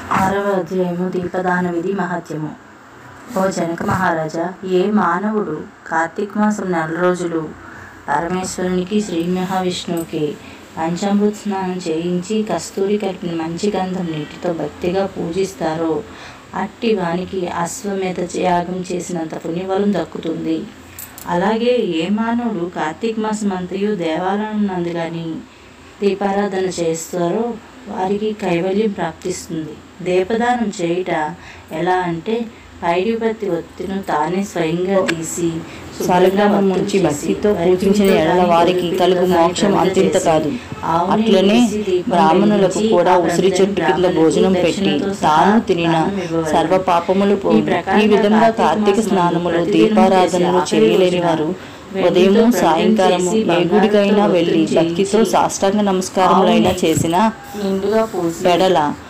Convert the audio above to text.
ఆరవ అధ్యాయము దీపదాన విధి మహత్యము ఓ జనక మహారాజా ఏ మానవుడు కార్తీక మాసం నెల రోజులు పరమేశ్వరునికి శ్రీ మహావిష్ణువుకి పంచామృత స్నానం చేయించి కస్తూరి కలిపిన మంచి గంధం నీటితో భక్తిగా పూజిస్తారో అట్టి వానికి అశ్వమేధ యాగం చేసినంత పుణ్యఫలం దక్కుతుంది అలాగే ఏ మానవుడు కార్తీక మాసం అంతయు దేవాలయం నందు కానీ దీపారాధన చేస్తారో వారికి కైవల్యం ప్రాప్తిస్తుంది దీపదానం చేయుట ఎలా అంటే పైడిపత్తి ఒత్తిను తానే స్వయంగా తీసి సాలగ్రామం ముంచి భక్తితో పూజించిన ఎడల వారికి కలుగు మోక్షం అంతింత కాదు అట్లనే బ్రాహ్మణులకు కూడా ఉసిరి చెట్టు కింద భోజనం పెట్టి తాను తినిన సర్వ పాపములు పోవు ఈ విధంగా కార్తీక స్నానములు దీపారాధనలు చేయలేని వారు ఉదయము సాయంకాలము ఏ గుడికైనా వెళ్ళి భక్తితో సాష్టాంగ నమస్కారములైనా చేసిన నిండుగా పూసి వెడల